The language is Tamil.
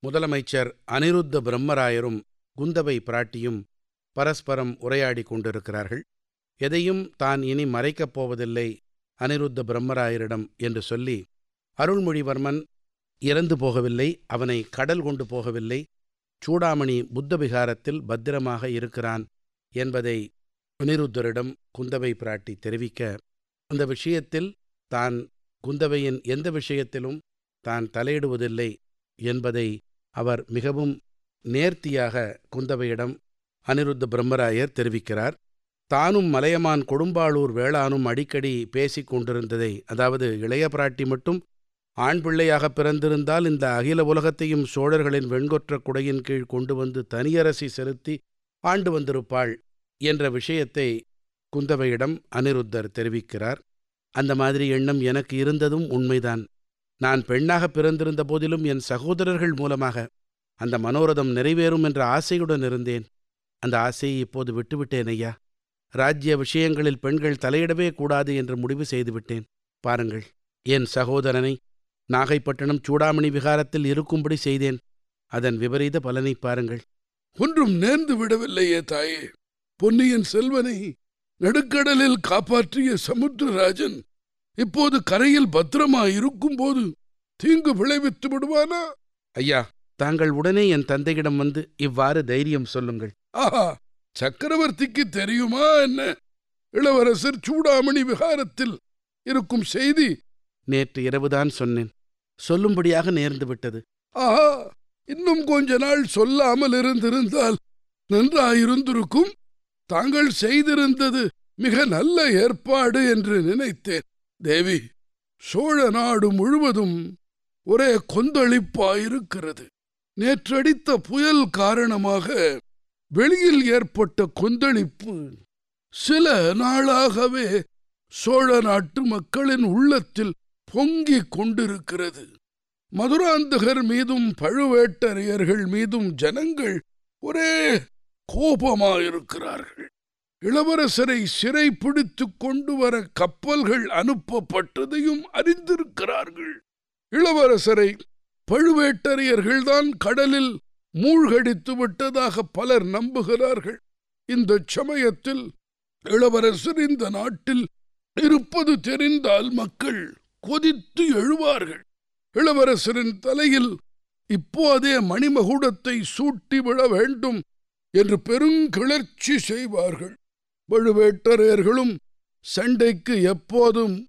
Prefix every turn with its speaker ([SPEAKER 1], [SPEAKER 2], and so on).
[SPEAKER 1] முதலமைச்சர் அனிருத்த பிரம்மராயரும் குந்தவை பிராட்டியும் பரஸ்பரம் உரையாடிக் கொண்டிருக்கிறார்கள் எதையும் தான் இனி மறைக்கப் போவதில்லை அனிருத்த பிரம்மராயரிடம் என்று சொல்லி அருள்மொழிவர்மன் இறந்து போகவில்லை அவனை கடல் கொண்டு போகவில்லை சூடாமணி புத்த விகாரத்தில் பத்திரமாக இருக்கிறான் என்பதை அனிருத்தரிடம் குந்தவை பிராட்டி தெரிவிக்க அந்த விஷயத்தில் தான் குந்தவையின் எந்த விஷயத்திலும் தான் தலையிடுவதில்லை என்பதை அவர் மிகவும் நேர்த்தியாக குந்தவையிடம் அனிருத்த பிரம்மராயர் தெரிவிக்கிறார் தானும் மலையமான் கொடும்பாளூர் வேளானும் அடிக்கடி பேசிக் கொண்டிருந்ததை அதாவது இளைய பிராட்டி மட்டும் ஆண் பிள்ளையாக பிறந்திருந்தால் இந்த அகில உலகத்தையும் சோழர்களின் வெண்கொற்ற குடையின் கீழ் கொண்டு வந்து தனியரசி செலுத்தி ஆண்டு வந்திருப்பாள் என்ற விஷயத்தை குந்தவையிடம் அனிருத்தர் தெரிவிக்கிறார் அந்த மாதிரி எண்ணம் எனக்கு இருந்ததும் உண்மைதான் நான் பெண்ணாக பிறந்திருந்த போதிலும் என் சகோதரர்கள் மூலமாக அந்த மனோரதம் நிறைவேறும் என்ற ஆசையுடன் இருந்தேன் அந்த ஆசையை இப்போது விட்டுவிட்டேன் ஐயா ராஜ்ய விஷயங்களில் பெண்கள் தலையிடவே கூடாது என்று முடிவு செய்துவிட்டேன் பாருங்கள் என் சகோதரனை நாகைப்பட்டினம் சூடாமணி விகாரத்தில் இருக்கும்படி செய்தேன் அதன் விபரீத பலனை பாருங்கள்
[SPEAKER 2] ஒன்றும் நேர்ந்து விடவில்லையே தாயே பொன்னியின் செல்வனை நடுக்கடலில் காப்பாற்றிய சமுத்திரராஜன் இப்போது கரையில் பத்திரமா இருக்கும்போது தீங்கு விளைவித்து விடுவானா
[SPEAKER 1] ஐயா தாங்கள் உடனே என் தந்தையிடம் வந்து இவ்வாறு தைரியம் சொல்லுங்கள்
[SPEAKER 2] ஆஹா சக்கரவர்த்திக்கு தெரியுமா என்ன இளவரசர் சூடாமணி விகாரத்தில் இருக்கும் செய்தி
[SPEAKER 1] நேற்று இரவுதான் சொன்னேன் சொல்லும்படியாக நேர்ந்து விட்டது
[SPEAKER 2] ஆஹா இன்னும் கொஞ்ச நாள் சொல்லாமல் இருந்திருந்தால் நன்றாயிருந்திருக்கும் தாங்கள் செய்திருந்தது மிக நல்ல ஏற்பாடு என்று நினைத்தேன் தேவி சோழ நாடு முழுவதும் ஒரே கொந்தளிப்பாயிருக்கிறது நேற்றடித்த புயல் காரணமாக வெளியில் ஏற்பட்ட கொந்தளிப்பு சில நாளாகவே சோழ நாட்டு மக்களின் உள்ளத்தில் பொங்கிக் கொண்டிருக்கிறது மதுராந்தகர் மீதும் பழுவேட்டரையர்கள் மீதும் ஜனங்கள் ஒரே கோபமாயிருக்கிறார்கள் இளவரசரை சிறை பிடித்துக் கொண்டு வர கப்பல்கள் அனுப்பப்பட்டதையும் அறிந்திருக்கிறார்கள் இளவரசரை பழுவேட்டரையர்கள்தான் கடலில் மூழ்கடித்து விட்டதாக பலர் நம்புகிறார்கள் இந்த சமயத்தில் இளவரசர் இந்த நாட்டில் இருப்பது தெரிந்தால் மக்கள் கொதித்து எழுவார்கள் இளவரசரின் தலையில் இப்போதே மணிமகுடத்தை சூட்டிவிட வேண்டும் என்று பெருங்கிளர்ச்சி செய்வார்கள் பழுவேட்டரையர்களும் சண்டைக்கு எப்போதும்